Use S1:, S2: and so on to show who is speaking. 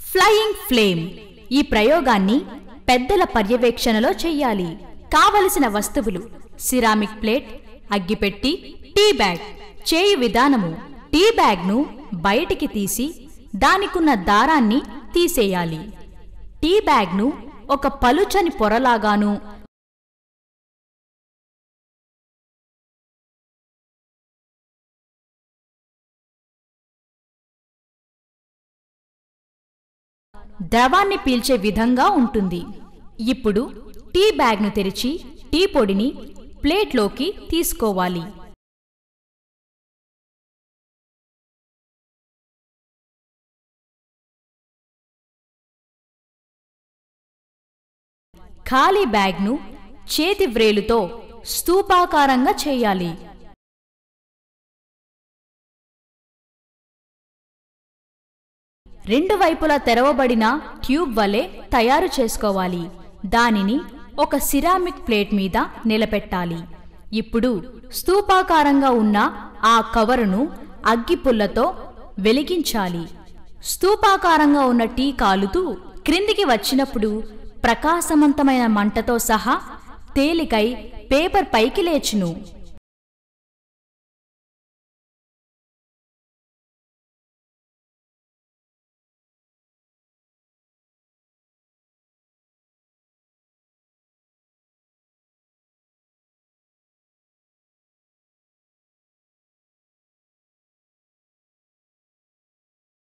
S1: flying flame ఈ ప్రయోగాన్ని పెద్దల పర్యవేక్షణలో చెయ్యాలి కావలసిన వస్తువులు సిరామిక్ ప్లేట్ అగ్గిపెట్టి టీ బ్యాగ్ చేయు విధానము టీ బ్యాగ్ను బయటికి తీసి దానికున్న దారాన్ని తీసేయాలి టీ బ్యాగ్ను ఒక పలుచని పొరలాగాను ద్రవాన్ని పీల్చే విధంగా ఉంటుంది ఇప్పుడు టీ బ్యాగ్ను తెరిచి టీ పొడిని ప్లేట్లోకి తీసుకోవాలి ఖాళీ బ్యాగ్ను చేతి వ్రేలుతో స్తూపాకారంగా చేయాలి రెండు వైపులా తెరవబడిన ట్యూబ్ వలె తయారు చేసుకోవాలి దానిని ఒక సిరామిక్ ప్లేట్ మీద నిలబెట్టాలి ఇప్పుడు స్తూపాకారంగా ఉన్న ఆ కవరును అగ్గిపుల్లతో వెలిగించాలి స్తూపాకారంగా ఉన్న టీ కాలుతూ క్రిందికి వచ్చినప్పుడు ప్రకాశవంతమైన మంటతో సహా తేలికై పేపర్ పైకి లేచును